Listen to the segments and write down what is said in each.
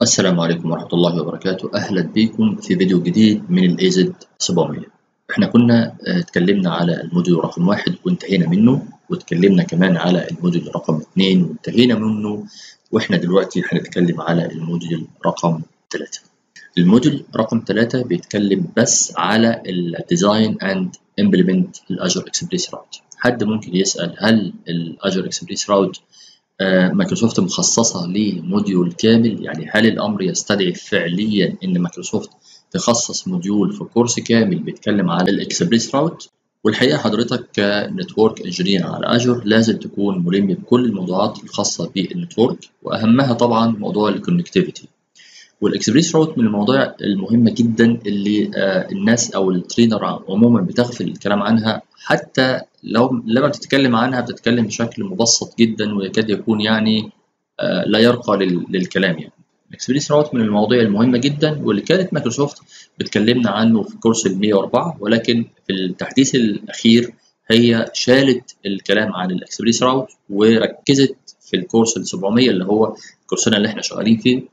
السلام عليكم ورحمة الله وبركاته أهلا بكم في فيديو جديد من ال AZ 700 احنا كنا آه، اتكلمنا على الموديول رقم واحد وانتهينا منه واتكلمنا كمان على الموديول رقم اتنين وانتهينا منه واحنا دلوقتي هنتكلم على الموديول رقم ثلاثة الموديول رقم ثلاثة بيتكلم بس على الديزاين اند امبلمنت الاجر اكسبريس راوت حد ممكن يسأل هل الاجر اكسبريس راوت مايكروسوفت مخصصة لموديول كامل يعني هل الأمر يستدعي فعليا إن مايكروسوفت تخصص موديول في كورس كامل بيتكلم على الإكسبريس راوت والحقيقة حضرتك كنتورك انجينير على أجر لازم تكون ملم بكل الموضوعات الخاصة بالنتورك وأهمها طبعا موضوع الكونكتيفيتي والاكسبريس راوت من المواضيع المهمة جدا اللي الناس أو الترينر عموما بتغفل الكلام عنها حتى لو لما بتتكلم عنها بتتكلم بشكل مبسط جدا ويكاد يكون يعني لا يرقى للكلام يعني الاكسبريس راوت من المواضيع المهمه جدا واللي كانت مايكروسوفت بتكلمنا عنه في كورس ال 104 ولكن في التحديث الاخير هي شالت الكلام عن الاكسبريس راوت وركزت في الكورس ال 700 اللي هو كورسنا اللي احنا شغالين فيه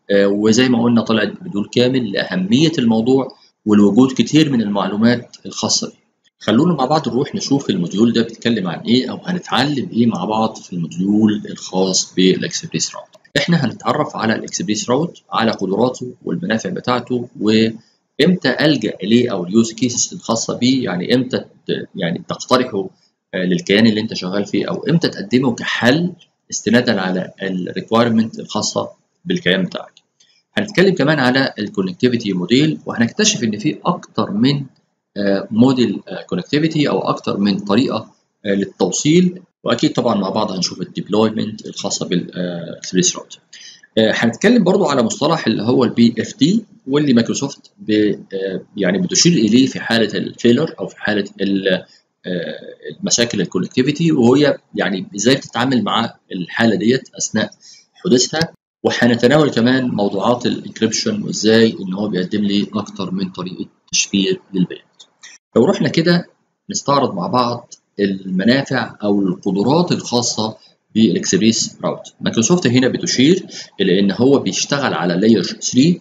وزي ما قلنا طلعت بدول كامل لاهميه الموضوع والوجود كتير من المعلومات الخاصه بيه خلونا مع بعض نروح نشوف الموديول ده بيتكلم عن ايه او هنتعلم ايه مع بعض في الموديول الخاص بالاكسبريس راوت احنا هنتعرف على الاكسبريس راوت على قدراته والمنافع بتاعته وامتى الجا اليه او اليوز كيسز الخاصه بيه يعني امتى يعني تقترحه للكيان اللي انت شغال فيه او امتى تقدمه كحل استنادا على الريكويرمنت الخاصه بالكيان بتاعك هنتكلم كمان على الكونكتيفيتي موديل وهنكتشف ان في اكتر من موديل كونكتيفيتي او اكتر من طريقه للتوصيل واكيد طبعا مع بعض هنشوف الديبلويمنت الخاصه بالاكسبريس راوت هنتكلم برضو على مصطلح اللي هو البي اف تي واللي مايكروسوفت يعني بتشير اليه في حاله الفيلر او في حاله المشاكل الكونكتيفيتي وهي يعني ازاي بتتعامل مع الحاله ديت اثناء حدوثها وهنتناول كمان موضوعات الانكريبشن وازاي ان هو بيقدم لي اكتر من طريقه تشفير للبيانات لو رحنا كده نستعرض مع بعض المنافع او القدرات الخاصه بالاكسبريس راوت مايكروسوفت هنا بتشير الى ان هو بيشتغل على لاير 3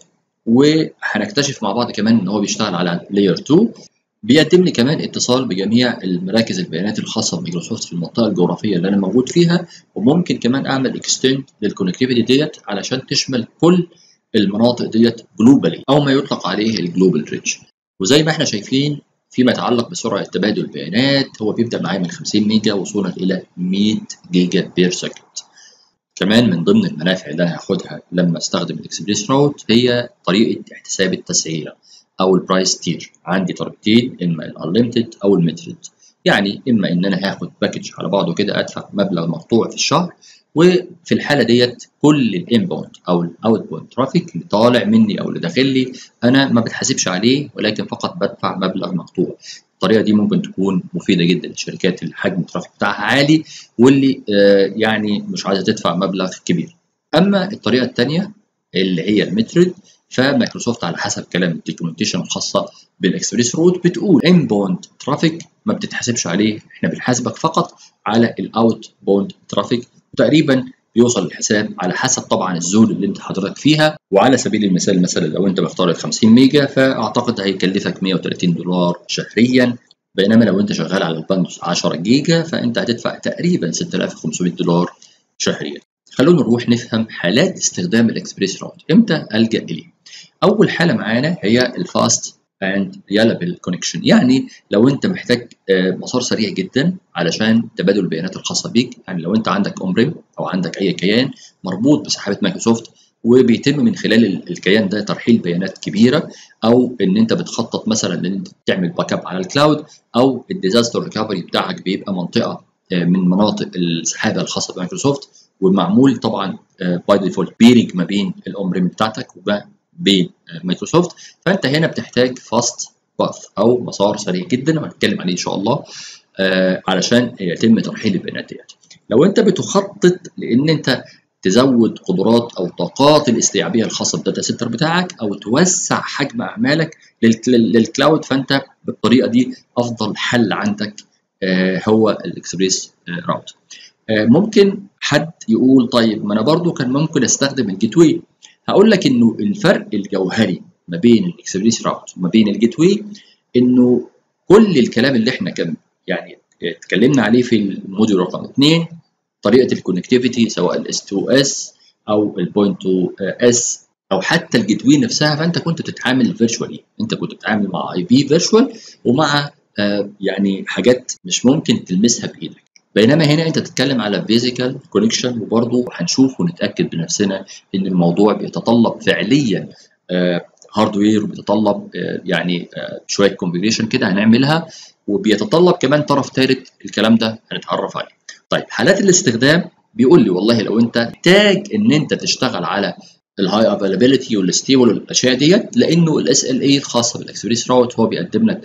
وهنكتشف مع بعض كمان ان هو بيشتغل على لاير 2 بيقدم لي كمان اتصال بجميع المراكز البيانات الخاصه بمايكروسوفت في المنطقه الجغرافيه اللي انا موجود فيها وممكن كمان اعمل اكستند للكونكتيفيتي ديت علشان تشمل كل المناطق ديت جلوبالي او ما يطلق عليه الجلوبال ريتش وزي ما احنا شايفين فيما يتعلق بسرعه تبادل البيانات هو بيبدا معايا من 50 ميجا وصولا الى 100 جيجا بير سكند كمان من ضمن المنافع اللي انا هاخدها لما استخدم الاكسبريس راوت هي طريقه احتساب التسعيره او البرايس تير عندي طريقتين اما الانليمتد او المترد يعني اما ان انا هاخد باكج على بعضه كده ادفع مبلغ مقطوع في الشهر وفي الحاله ديت كل الانباوند او الاوتباوند ترافيك اللي طالع مني او اللي داخل لي انا ما بتحاسبش عليه ولكن فقط بدفع مبلغ مقطوع الطريقه دي ممكن تكون مفيده جدا للشركات اللي حجم الترافيك بتاعها عالي واللي آه يعني مش عايزه تدفع مبلغ كبير اما الطريقه الثانيه اللي هي المترد فمايكروسوفت على حسب كلام الدوكيومنتيشن الخاصه بالاكسبريس روت بتقول انباوند ترافيك ما بتتحاسبش عليه احنا بنحاسبك فقط على الاوت باوند ترافيك تقريبا بيوصل الحساب على حسب طبعا الزون اللي انت حضرتك فيها وعلى سبيل المثال مثلا لو انت مختار 50 ميجا فاعتقد هيكلفك 130 دولار شهريا بينما لو انت شغال على البندوس 10 جيجا فانت هتدفع تقريبا 6500 دولار شهريا خلونا نروح نفهم حالات استخدام الاكسبريس راوت امتى الجا اليه اول حاله معانا هي الفاست اند ريلابل كونكشن يعني لو انت محتاج مسار سريع جدا علشان تبادل البيانات الخاصه بيك يعني لو انت عندك اومريم او عندك اي كيان مربوط بسحابه مايكروسوفت وبيتم من خلال الكيان ده ترحيل بيانات كبيره او ان انت بتخطط مثلا ان انت تعمل باك اب على الكلاود او الديزاستر ريكفري بتاعك بيبقى منطقه من مناطق السحابه الخاصه بمايكروسوفت ومعمول طبعا باي ديفولت بيرنج ما بين الاومريم بتاعتك وما بين مايكروسوفت فانت هنا بتحتاج فاست باث او مسار سريع جدا وهنتكلم عليه ان شاء الله آه علشان يتم ترحيل البيانات ديت لو انت بتخطط لان انت تزود قدرات او طاقات الاستيعابيه الخاصه بالداتا سنتر بتاعك او توسع حجم اعمالك للكلاود فانت بالطريقه دي افضل حل عندك آه هو الاكسبريس آه راوت ممكن حد يقول طيب ما انا برضو كان ممكن استخدم الجيت واي هقول لك انه الفرق الجوهري ما بين الاكسبريس راوت وما بين الجيت واي انه كل الكلام اللي احنا كان يعني اتكلمنا عليه في الموديول رقم 2 طريقه الكونكتيفيتي سواء الاس 2 اس او البوينت 2 اس او حتى الجيت واي نفسها فانت كنت بتتعامل فيرتشوالي انت كنت بتتعامل مع اي بي فيرتشوال ومع آه يعني حاجات مش ممكن تلمسها بايدك بينما هنا انت تتكلم على فيزيكال كونكشن وبرضه هنشوف ونتاكد بنفسنا ان الموضوع بيتطلب فعليا آه هاردوير وبيتطلب آه يعني آه شويه كونفيجريشن كده هنعملها وبيتطلب كمان طرف ثالث الكلام ده هنتعرف عليه. طيب حالات الاستخدام بيقول لي والله لو انت محتاج ان انت تشتغل على الهاي افيلابيلتي والستيبل والاشياء ديت لانه الاس ال اي الخاصه بالاكسبريس راوت هو بيقدم لك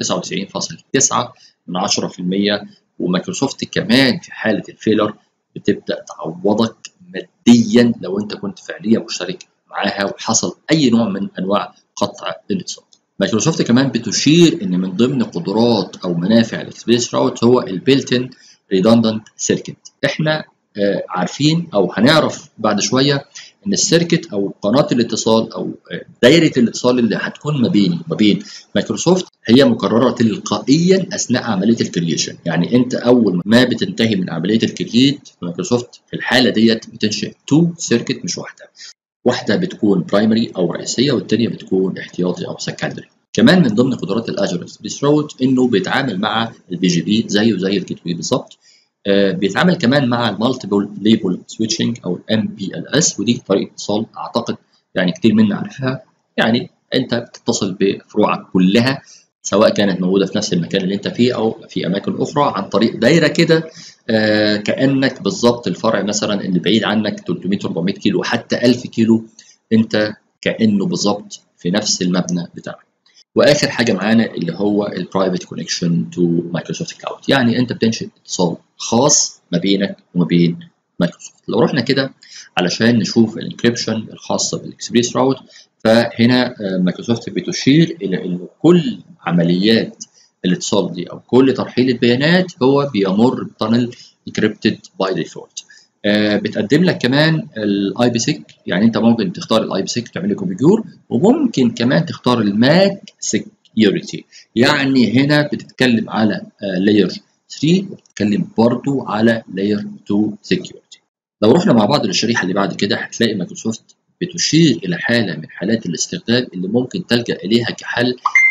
99.9 من 10% ومايكروسوفت كمان في حاله الفيلر بتبدا تعوضك ماديا لو انت كنت فعليا مشترك معاها وحصل اي نوع من انواع قطع الاتصال. مايكروسوفت كمان بتشير ان من ضمن قدرات او منافع الاكسبريس راوت هو البيلتن ريدندنت سيركت. احنا آه عارفين او هنعرف بعد شويه ان السيركت او قناه الاتصال او دايره الاتصال اللي هتكون ما بيني وما بين مايكروسوفت هي مكرره تلقائيا اثناء عمليه الكرييشن يعني انت اول ما بتنتهي من عمليه الكرييت مايكروسوفت في الحاله ديت بتنشئ تو سيركت مش واحده واحده بتكون برايمري او رئيسيه والثانيه بتكون احتياطي او سكندري كمان من ضمن قدرات الاجر اكسبريس راوت انه بيتعامل مع البي جي بي زيه زي الجيت واي بالظبط آه بيتعامل كمان مع المالتيبل ليبل سويتشنج او الام بي ال اس ودي طريقه اتصال اعتقد يعني كتير منا عارفها يعني انت بتتصل بفروعك كلها سواء كانت موجوده في نفس المكان اللي انت فيه او في اماكن اخرى عن طريق دايره كده آه كانك بالظبط الفرع مثلا اللي بعيد عنك 300 400 كيلو حتى 1000 كيلو انت كانه بالظبط في نفس المبنى بتاعك واخر حاجه معانا اللي هو البرايفت كونكشن تو مايكروسوفت كلاود يعني انت بتنشئ اتصال خاص ما بينك وما بين مايكروسوفت لو رحنا كده علشان نشوف الانكريبشن الخاصه بالاكسبريس راوت فهنا مايكروسوفت بتشير الى ان كل عمليات الاتصال دي او كل ترحيل البيانات هو بيمر بتانل انكريبتد باي ديفولت بتقدم لك كمان الاي بي سيك يعني انت ممكن تختار الاي بي سيك تعمل كونفيجور وممكن كمان تختار الماك سكيورتي يعني هنا بتتكلم على لاير 3 وبتتكلم برضو على لاير 2 سكيورتي لو رحنا مع بعض للشريحه اللي بعد كده هتلاقي مايكروسوفت بتشير الى حاله من حالات الاستخدام اللي ممكن تلجا اليها كحل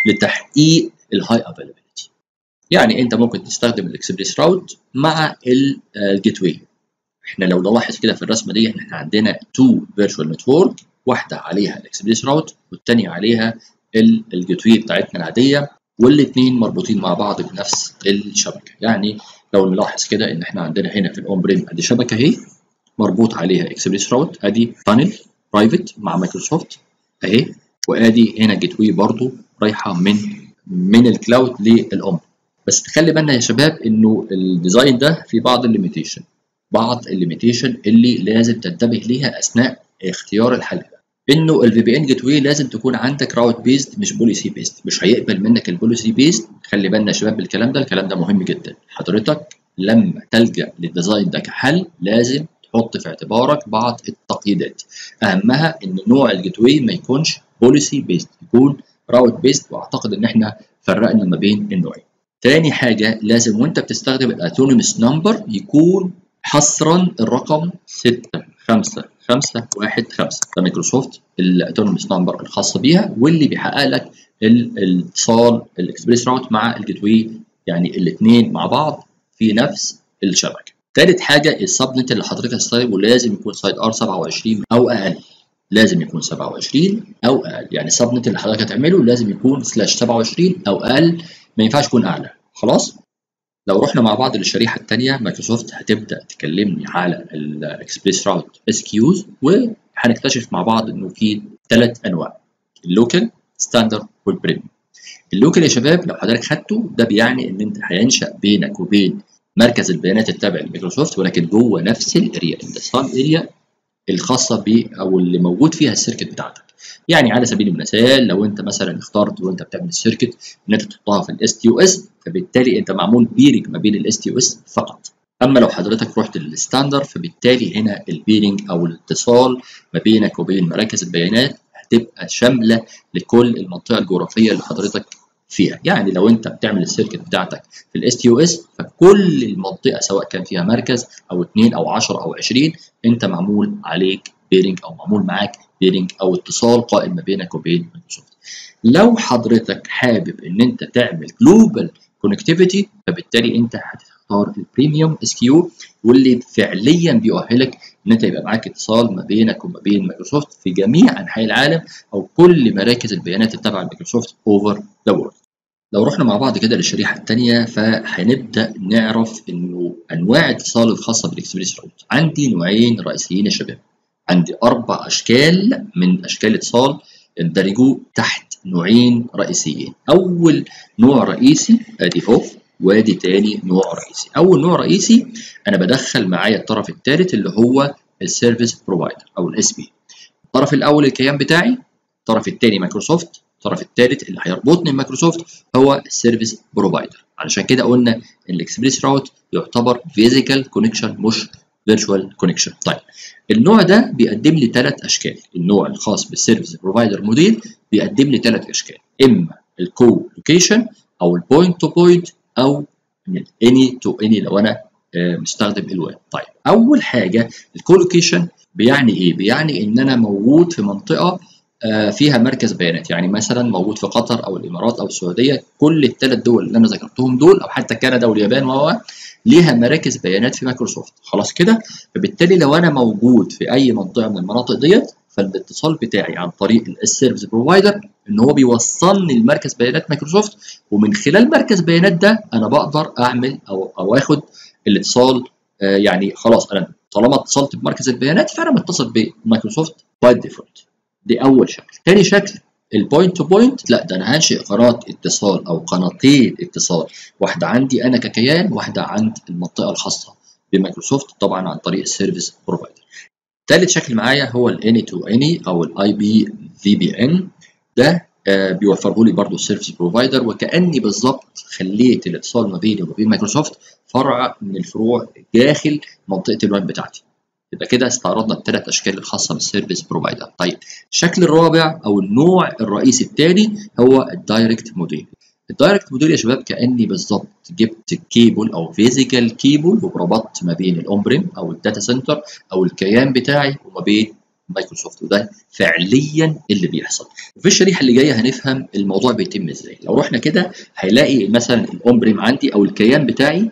لتحقيق الهاي افيلابيلتي يعني انت ممكن تستخدم الاكسبريس راوت مع الجيت واي احنا لو نلاحظ كده في الرسمه دي احنا عندنا تو فيرتشوال نتورك واحده عليها الاكسبريس راوت والثانيه عليها الجيت واي بتاعتنا العاديه والاثنين مربوطين مع بعض بنفس الشبكه يعني لو نلاحظ كده ان احنا عندنا هنا في الاون بريم ادي شبكه اهي مربوط عليها اكسبريس راوت ادي تانل برايفت مع مايكروسوفت اهي وادي هنا جيت واي برضو رايحه من من الكلاود للاون بس تخلي بالنا يا شباب انه الديزاين ده فيه بعض الليميتيشن بعض الليميتيشن اللي لازم تنتبه ليها اثناء اختيار الحل ده انه الفي بي ان جيت واي لازم تكون عندك راوت بيست مش بوليسي بيست مش هيقبل منك البوليسي بيست خلي بالنا يا شباب بالكلام ده الكلام ده مهم جدا حضرتك لما تلجا للديزاين ده كحل لازم تحط في اعتبارك بعض التقييدات اهمها ان نوع الجيت واي ما يكونش بوليسي بيست يكون راوت بيست واعتقد ان احنا فرقنا ما بين النوعين تاني حاجه لازم وانت بتستخدم الاتونيمس نمبر يكون حصرا الرقم 6 5 5 1 5 ده مايكروسوفت الاتونومس نمبر الخاصه بيها واللي بيحقق لك الاتصال الاكسبريس راوت مع الجيت واي يعني الاثنين مع بعض في نفس الشبكه. ثالث حاجه السبنت اللي حضرتك هتستخدمه لازم يكون سايد ار 27 او اقل. لازم يكون 27 او اقل يعني السبنت اللي حضرتك هتعمله لازم يكون سلاش 27 او اقل ما ينفعش يكون اعلى خلاص؟ لو رحنا مع بعض للشريحه الثانيه مايكروسوفت هتبدا تكلمني على الاكسبريس راوت اس كيوز وهنكتشف مع بعض انه في ثلاث انواع اللوكال ستاندرد والبريميوم اللوكال يا شباب لو حضرتك خدته ده بيعني ان انت هينشا بينك وبين مركز البيانات التابع لمايكروسوفت ولكن جوه نفس الاريا الاتصال اريا الخاصه ب او اللي موجود فيها السيركت بتاعتك يعني على سبيل المثال لو انت مثلا اخترت وانت بتعمل السيركت ان انت تحطها في الاس تي او اس فبالتالي انت معمول بيرنج ما بين الاس تي او اس فقط اما لو حضرتك رحت للستاندر فبالتالي هنا البيرنج او الاتصال ما بينك وبين مراكز البيانات هتبقى شامله لكل المنطقه الجغرافيه اللي حضرتك فيها يعني لو انت بتعمل السيركت بتاعتك في الاس تي او اس فكل المنطقه سواء كان فيها مركز او 2 او 10 او 20 انت معمول عليك بيرنج او معمول معاك بيرنج او اتصال قائم ما بينك وبين مايكروسوفت لو حضرتك حابب ان انت تعمل جلوبال كونكتيفيتي فبالتالي انت هتختار البريميوم اس كيو واللي فعليا بيؤهلك ان انت يبقى معاك اتصال ما بينك وما بين مايكروسوفت في جميع انحاء العالم او كل مراكز البيانات التابعه لمايكروسوفت اوفر ذا وورلد لو رحنا مع بعض كده للشريحه الثانيه فهنبدا نعرف انه انواع الاتصال الخاصه بالاكسبريس روت عندي نوعين رئيسيين يا شباب عندي اربع اشكال من اشكال الاتصال يندرجوا تحت نوعين رئيسيين اول نوع رئيسي ادي هو وادي تاني نوع رئيسي اول نوع رئيسي انا بدخل معايا الطرف الثالث اللي هو السيرفيس بروفايدر او الاس بي الطرف الاول الكيان بتاعي الطرف الثاني مايكروسوفت الطرف الثالث اللي هيربطني بمايكروسوفت هو السيرفيس بروفايدر علشان كده قلنا ان الاكسبريس راوت يعتبر فيزيكال كونكشن مش فيرتشوال كونكشن طيب النوع ده بيقدم لي ثلاث اشكال النوع الخاص بالسيرفيس بروفايدر موديل بيقدم لي ثلاث اشكال اما الكو لوكيشن او البوينت تو بوينت او من اني تو اني لو انا مستخدم الوان طيب اول حاجه الكولوكيشن بيعني ايه بيعني ان انا موجود في منطقه فيها مركز بيانات يعني مثلا موجود في قطر او الامارات او السعوديه كل الثلاث دول اللي انا ذكرتهم دول او حتى كندا واليابان و ليها مراكز بيانات في مايكروسوفت خلاص كده فبالتالي لو انا موجود في اي منطقه من المناطق ديت فالاتصال بتاعي عن طريق السيرفيس بروفايدر ان هو بيوصلني لمركز بيانات مايكروسوفت ومن خلال مركز بيانات ده انا بقدر اعمل او او اخد الاتصال آه يعني خلاص انا طالما اتصلت بمركز البيانات فانا متصل بمايكروسوفت باي ديفولت دي اول شكل تاني شكل البوينت تو بوينت لا ده انا هنشئ قناه اتصال او قناتين اتصال واحده عندي انا ككيان واحده عند المنطقه الخاصه بمايكروسوفت طبعا عن طريق السيرفيس بروفايدر ثالث شكل معايا هو الاني تو اني او الاي بي في بي ان ده آه بيوفره لي برضه السيرفيس بروفايدر وكاني بالظبط خليت الاتصال ما بيني وما بين مايكروسوفت فرع من الفروع داخل منطقه الويب بتاعتي يبقى كده استعرضنا الثلاث اشكال الخاصه بالسيرفيس بروفايدر طيب الشكل الرابع او النوع الرئيسي الثاني هو الدايركت موديل الدايركت موديل يا شباب كاني بالظبط جبت كيبل او فيزيكال كيبل وربطت ما بين الاومبريم او الداتا سنتر او الكيان بتاعي وما بين مايكروسوفت وده فعليا اللي بيحصل في الشريحه اللي جايه هنفهم الموضوع بيتم ازاي لو رحنا كده هيلاقي مثلا الاومبريم عندي او الكيان بتاعي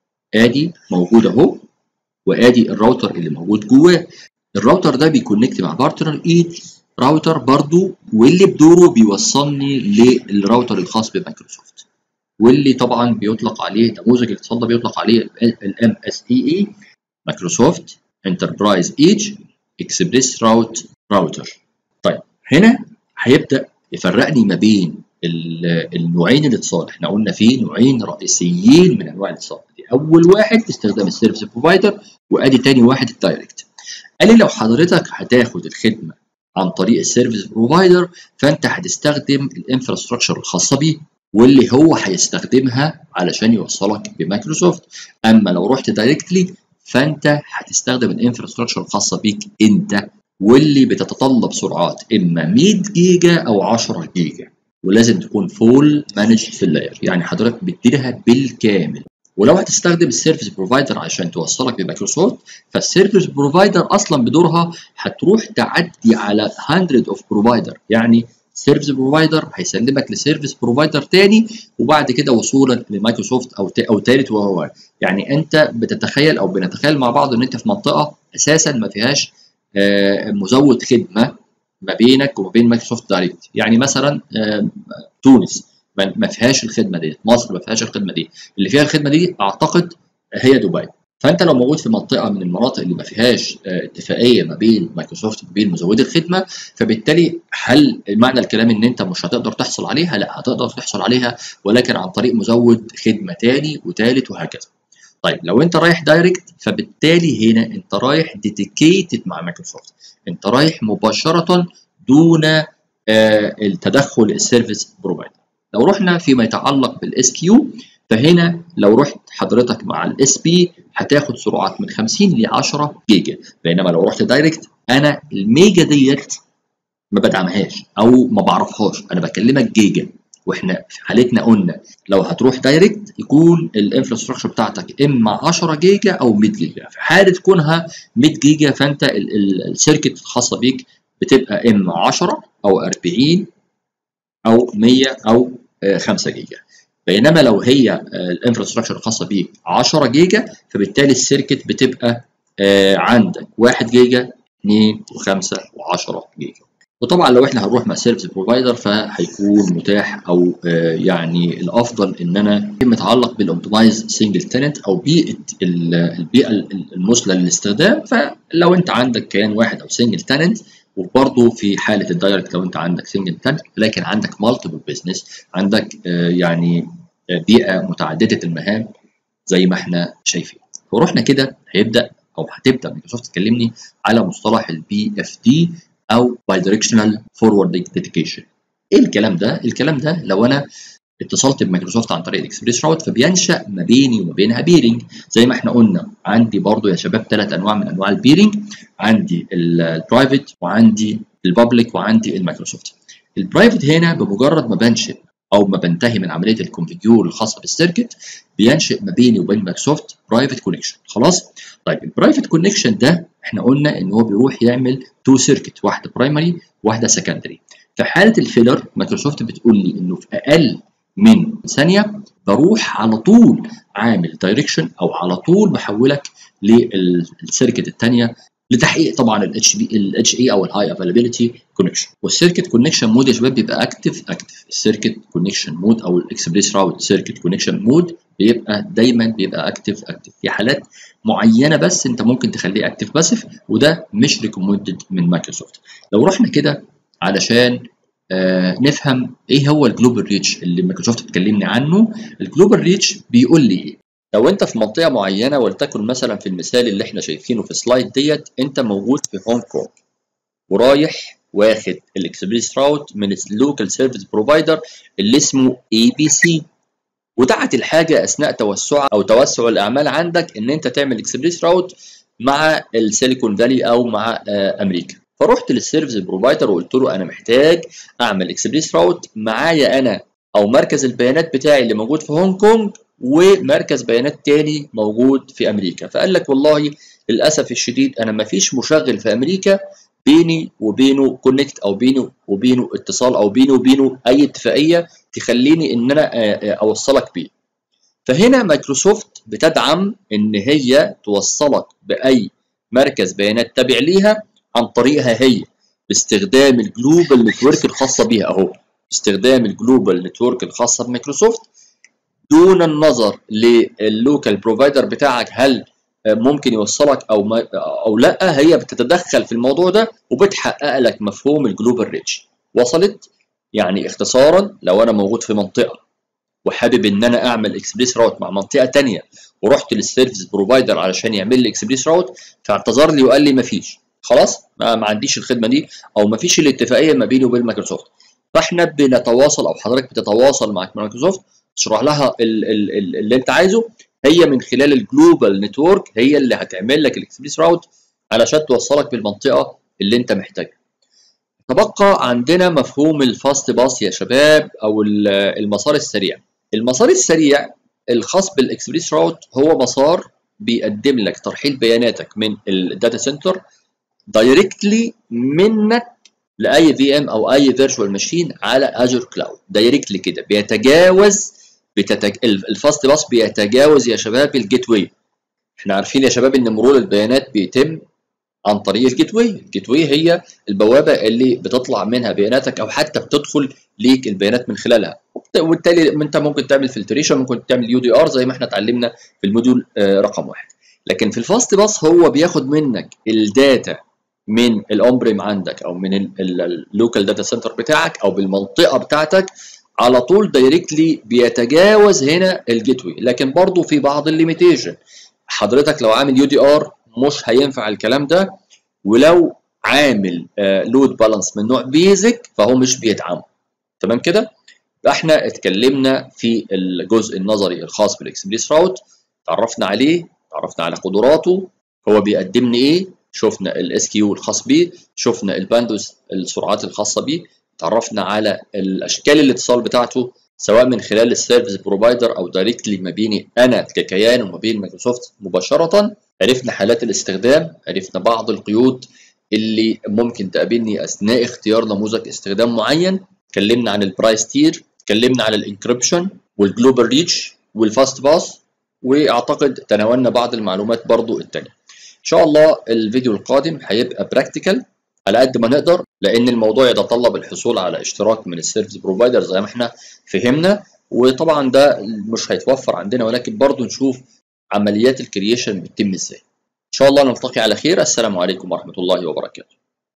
ادي موجود اهو وادي الراوتر اللي موجود جواه الراوتر ده بيكونكت مع بارتنر ايد راوتر برضو واللي بدوره بيوصلني للراوتر الخاص بمايكروسوفت واللي طبعا بيطلق عليه نموذج الاتصال ده بيطلق عليه الام اس اي اي مايكروسوفت انتربرايز ايدج اكسبريس راوت راوتر طيب هنا هيبدا يفرقني ما بين النوعين الاتصال احنا قلنا في نوعين رئيسيين من انواع الاتصال دي اول واحد باستخدام السيرفيس بروفايدر وادي تاني واحد الدايركت قال لي لو حضرتك هتاخد الخدمه عن طريق السيرفيس بروفايدر فانت هتستخدم الانفراستراكشر الخاصه بيه واللي هو هيستخدمها علشان يوصلك بمايكروسوفت اما لو رحت دايركتلي فانت هتستخدم الانفراستراكشر الخاصه بيك انت واللي بتتطلب سرعات اما 100 جيجا او 10 جيجا ولازم تكون فول مانج في اللاير يعني حضرتك بتديرها بالكامل ولو هتستخدم السيرفيس بروفايدر عشان توصلك بمايكروسوفت فالسيرفيس بروفايدر اصلا بدورها هتروح تعدي على 100 اوف بروفايدر يعني سيرفيس بروفايدر هيسلمك لسيرفيس بروفايدر تاني وبعد كده وصولا لمايكروسوفت او او ثالث وهو يعني انت بتتخيل او بنتخيل مع بعض ان انت في منطقه اساسا ما فيهاش مزود خدمه ما بينك وما بين مايكروسوفت دايركت يعني مثلا تونس ما فيهاش الخدمه دي مصر ما فيهاش الخدمه دي اللي فيها الخدمه دي اعتقد هي دبي فانت لو موجود في منطقه من المناطق اللي ما فيهاش اتفاقيه ما بين مايكروسوفت وما بين مزودي الخدمه فبالتالي هل معنى الكلام ان انت مش هتقدر تحصل عليها لا هتقدر تحصل عليها ولكن عن طريق مزود خدمه تاني وثالث وهكذا طيب لو انت رايح دايركت فبالتالي هنا انت رايح ديديكيتد مع مايكروسوفت انت رايح مباشره دون آه التدخل السيرفيس بروفايدر لو رحنا فيما يتعلق بالاس كيو فهنا لو رحت حضرتك مع الاس بي هتاخد سرعات من 50 ل 10 جيجا بينما لو رحت دايركت انا الميجا ديت ما بدعمهاش او ما بعرفهاش انا بكلمك جيجا واحنا في حالتنا قلنا لو هتروح دايركت يكون الانفراستراكشر بتاعتك اما 10 جيجا او 100 جيجا في حاله كونها 100 جيجا فانت السيركت الخاصه بيك بتبقى اما 10 او 40 او 100 او 5 جيجا بينما لو هي الانفراستراكشر الخاصه بيك 10 جيجا فبالتالي السيركت بتبقى عندك 1 جيجا 2 و5 و10 جيجا وطبعا لو احنا هنروح مع سيرفيس بروفايدر فهيكون متاح او آه يعني الافضل ان انا متعلق بالاوبتمايز سنجل تننت او بيئه البيئه المثلى للاستخدام فلو انت عندك كيان واحد او سنجل تننت وبرضه في حاله الدايركت لو انت عندك سنجل تننت لكن عندك مالتيبل بزنس عندك آه يعني بيئه متعدده المهام زي ما احنا شايفين ورحنا كده هيبدا او هتبدا مايكروسوفت تكلمني على مصطلح البي اف دي او بايدايركشنال فورورد ديديكيشن ايه الكلام ده الكلام ده لو انا اتصلت بمايكروسوفت عن طريق الاكسبريس راوت فبينشا ما بيني وما بينها بيرنج زي ما احنا قلنا عندي برضو يا شباب ثلاث انواع من انواع البيرنج عندي البرايفت وعندي البابليك وعندي المايكروسوفت البرايفت هنا بمجرد ما بنشئ او ما بنتهي من عمليه الكونفيجور الخاصه بالسيركت بينشئ ما بيني وبين مايكروسوفت برايفت كونكشن خلاص طيب البرايفت كونكشن ده احنا قلنا ان هو بيروح يعمل تو سيركت واحده برايمري واحده سكندري في حاله الفيلر مايكروسوفت بتقول لي انه في اقل من ثانيه بروح على طول عامل دايركشن او على طول بحولك للسيركت الثانيه لتحقيق طبعا الاتش بي الاتش اي او الهاي افيلابيلتي كونكشن والسيركت كونكشن مود يا شباب بيبقى اكتف اكتف السيركت كونكشن مود او الاكسبريس راوت سيركت كونكشن مود بيبقى دايما بيبقى اكتف اكتف في حالات معينه بس انت ممكن تخليه اكتف باسف وده مش ريكومندد من مايكروسوفت لو رحنا كده علشان آه نفهم ايه هو الجلوبال ريتش اللي مايكروسوفت بتكلمني عنه الجلوبال ريتش بيقول لي ايه لو انت في منطقه معينه ولتكن مثلا في المثال اللي احنا شايفينه في السلايد ديت انت موجود في هونج كونج ورايح واخد الاكسبريس راوت من اللوكال سيرفيس بروفايدر اللي اسمه اي بي سي ودعت الحاجه اثناء توسع او توسع الاعمال عندك ان انت تعمل اكسبريس راوت مع السيليكون فالي او مع امريكا فرحت للسيرفيس بروفايدر وقلت له انا محتاج اعمل اكسبريس راوت معايا انا او مركز البيانات بتاعي اللي موجود في هونج كونج ومركز بيانات تاني موجود في امريكا فقال لك والله للاسف الشديد انا ما فيش مشغل في امريكا بيني وبينه كونكت او بيني وبينه اتصال او بيني وبينه اي اتفاقيه تخليني ان انا اوصلك بيه فهنا مايكروسوفت بتدعم ان هي توصلك باي مركز بيانات تابع ليها عن طريقها هي باستخدام الجلوبال نتورك الخاصه بيها اهو باستخدام الجلوبال نتورك الخاصه بمايكروسوفت دون النظر لللوكال بروفايدر بتاعك هل ممكن يوصلك او ما او لا هي بتتدخل في الموضوع ده وبتحقق لك مفهوم الجلوبال ريتش وصلت يعني اختصارا لو انا موجود في منطقه وحابب ان انا اعمل اكسبريس راوت مع منطقه ثانيه ورحت للسيرفيس بروفايدر علشان يعمل لي اكسبريس راوت فاعتذر لي وقال لي مفيش خلاص ما, ما عنديش الخدمه دي او مفيش الاتفاقيه ما بيني وبين مايكروسوفت فاحنا بنتواصل او حضرتك بتتواصل مع مايكروسوفت تشرح لها ال ال ال اللي انت عايزه هي من خلال الجلوبال نتورك هي اللي هتعمل لك الاكسبريس راوت علشان توصلك بالمنطقه اللي انت محتاجها. تبقى عندنا مفهوم الفاست باس يا شباب او المسار السريع. المسار السريع الخاص بالاكسبريس راوت هو مسار بيقدم لك ترحيل بياناتك من الداتا سنتر دايركتلي منك لاي في ام او اي فيرتشوال ماشين على اجور كلاود دايركتلي كده بيتجاوز بتتج... الفاست باس بيتجاوز يا شباب الجيت واي احنا عارفين يا شباب ان مرور البيانات بيتم عن طريق الجيت واي الجيت واي هي البوابه اللي بتطلع منها بياناتك او حتى بتدخل ليك البيانات من خلالها وبالتالي انت ممكن تعمل فلتريشن ممكن تعمل يو دي ار زي ما احنا اتعلمنا في الموديول رقم واحد لكن في الفاست باس هو بياخد منك الداتا من الاون بريم عندك او من اللوكال داتا سنتر بتاعك او بالمنطقه بتاعتك على طول دايركتلي بيتجاوز هنا الجيت واي لكن برضه في بعض الليميتيشن حضرتك لو عامل يو دي ار مش هينفع الكلام ده ولو عامل لود بالانس من نوع بيزك فهو مش بيدعمه تمام كده احنا اتكلمنا في الجزء النظري الخاص بالاكسبريس راوت تعرفنا عليه عرفنا على قدراته هو بيقدم لي ايه شفنا الاس كيو الخاص بيه شفنا الباندوث السرعات الخاصه بيه تعرفنا على الاشكال الاتصال بتاعته سواء من خلال السيرفيس بروفايدر او دايركتلي ما بيني انا ككيان وما بين مايكروسوفت مباشره عرفنا حالات الاستخدام عرفنا بعض القيود اللي ممكن تقابلني اثناء اختيار نموذج استخدام معين اتكلمنا عن البرايس تير اتكلمنا على الانكربشن والجلوبال ريتش والفاست باس واعتقد تناولنا بعض المعلومات برضو التانية ان شاء الله الفيديو القادم هيبقى براكتيكال على قد ما نقدر لان الموضوع يتطلب الحصول على اشتراك من السيرفيس بروفايدر زي ما احنا فهمنا وطبعا ده مش هيتوفر عندنا ولكن برضو نشوف عمليات الكرييشن بتتم ازاي ان شاء الله نلتقي على خير السلام عليكم ورحمه الله وبركاته